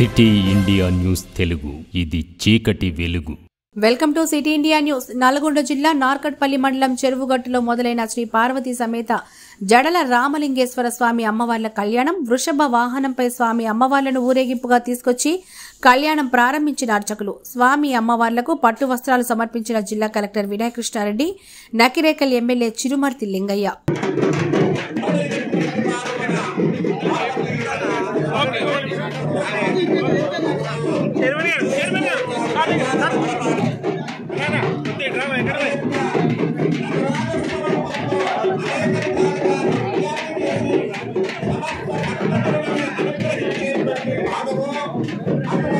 city India news Telugu ఇది చీకటి వెలుగు welcome to city India news Nalgonda జిల్లా నార్కట్పల్లి మండలం చెరువుగట్టులో మొదలైన శ్రీ పార్వతీ సమేత జడల రామలింగేశ్వర స్వామి అమ్మవార్ల కళ్యాణం వృషభ వాహనంపై స్వామి అమ్మవార్లను ఊరేగింపుగా తీసుకొచ్చి కళ్యాణం ప్రారంభించిన అర్చకులు స్వామి అమ్మవార్లకు పట్టు వస్త్రాలు సమర్పించిన జిల్లా కలెక్టర్ వినయ్ కృష్ణారెడ్డి నకిరేకల్ ఎమ్మెల్యే చిరుమర్తి లింగయ్య ఆదరణ